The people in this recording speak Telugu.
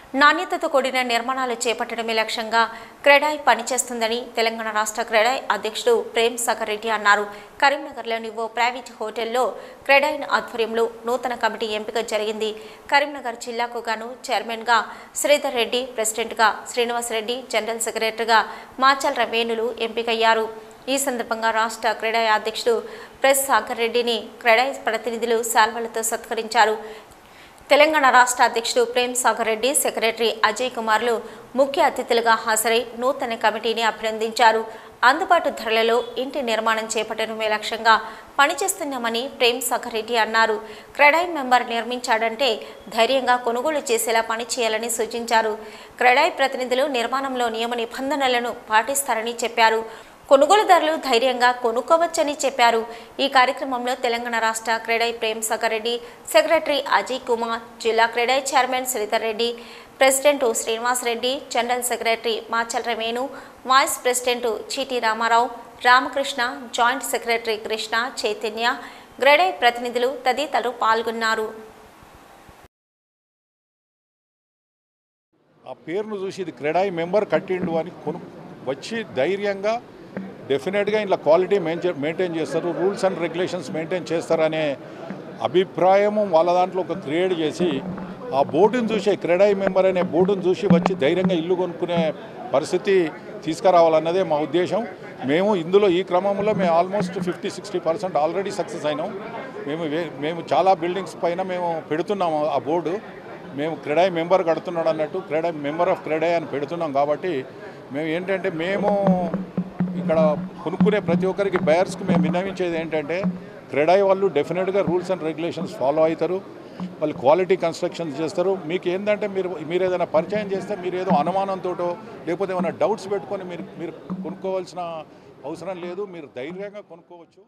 నాణ్యతతో కూడిన నిర్మాణాలు చేపట్టడమే లక్ష్యంగా క్రెడాయ్ పనిచేస్తుందని తెలంగాణ రాష్ట్ర క్రెడాయ్ అధ్యక్షుడు ప్రేమ్ సాగర్ రెడ్డి అన్నారు కరీంనగర్లోని ఓ ప్రైవేట్ హోటల్లో క్రెడాయ్ ఆధ్వర్యంలో నూతన కమిటీ ఎంపిక జరిగింది కరీంనగర్ జిల్లాకు గాను చైర్మన్గా శ్రీధర్ రెడ్డి ప్రెసిడెంట్గా శ్రీనివాస్ రెడ్డి జనరల్ సెక్రటరీగా మాచల్ వేణులు ఎంపికయ్యారు ఈ సందర్భంగా రాష్ట్ర క్రీడాయ్ అధ్యక్షుడు ప్రెస్ సాగర్ రెడ్డిని క్రెడాయ్ ప్రతినిధులు శాల్వలతో సత్కరించారు తెలంగాణ రాష్ట్ర అధ్యక్షుడు ప్రేమ్ సాగర్ రెడ్డి సెక్రటరీ అజయ్ కుమార్లు ముఖ్య అతిథులుగా హాజరై నూతన కమిటీని అభినందించారు అందుబాటు ధరలలో ఇంటి నిర్మాణం చేపట్టడమే లక్ష్యంగా పనిచేస్తున్నామని ప్రేమ్ సాగర్ రెడ్డి అన్నారు క్రెడాయ్ మెంబర్ నిర్మించాడంటే ధైర్యంగా కొనుగోలు చేసేలా పనిచేయాలని సూచించారు క్రెడాయ్ ప్రతినిధులు నిర్మాణంలో నియమ నిబంధనలను పాటిస్తారని చెప్పారు కొనుగోలుదారులు ధైర్యంగా కొనుక్కోవచ్చని చెప్పారు ఈ కార్యక్రమంలో తెలంగాణ రాష్ట్ర క్రీడై ప్రేమ్ సాగర్ రెడ్డి సెక్రటరీ అజయ్ కుమార్ జిల్లా CREDAI chairman Sridhar Reddy president Srinivas Reddy general secretary Machal రమేను vice president Cheeti Ramarao Ramakrishna joint secretary Krishna Chaitanya CREDAI ప్రతినిధులు తదితరులు పాల్గొన్నారు ఆ పేరును చూసి ఇది క్రెడాయి మెంబర్ కట్టిండు అని కొను వచ్చి ధైర్యంగా డెఫినెట్గా ఇలా క్వాలిటీ మెయింటైన్ మెయింటైన్ చేస్తారు రూల్స్ అండ్ రెగ్యులేషన్స్ మెయింటైన్ చేస్తారనే అభిప్రాయము వాళ్ళ దాంట్లో ఒక క్రియేట్ చేసి ఆ బోర్డును చూసి క్రెడాయి మెంబర్ అనే బోర్డును చూసి వచ్చి ధైర్యంగా ఇల్లు కొనుక్కునే పరిస్థితి తీసుకురావాలన్నదే మా ఉద్దేశం మేము ఇందులో ఈ క్రమంలో మేము almost fifty sixty percent already success అయినాం మేము వే- మేము చాలా బిల్డింగ్స్ పైన మేము పెడుతున్నాము ఆ బోర్డు మేము క్రెడాయ్ మెంబర్ కడుతున్నాడు అన్నట్టు క్రెడాయ్ మెంబర్ ఆఫ్ క్రెడాయ్ అని పెడుతున్నాం కాబట్టి మేము ఏంటంటే మేము ఇక్కడ కొనుక్కునే ప్రతి ఒక్కరికి బయర్స్కి మేము విన్నవించేది ఏంటంటే క్రెడాయ్ వాళ్ళు డెఫినెట్గా రూల్స్ అండ్ రెగ్యులేషన్స్ ఫాలో అవుతారు వాళ్ళు క్వాలిటీ కన్స్ట్రక్షన్స్ చేస్తారు మీకు ఏంటంటే మీరు మీరు ఏదైనా పరిచయం చేస్తే మీరు ఏదో అనుమానంతోటో లేకపోతే ఏమైనా డౌట్స్ పెట్టుకొని మీరు మీరు కొనుక్కోవాల్సిన అవసరం లేదు మీరు ధైర్యంగా కొనుక్కోవచ్చు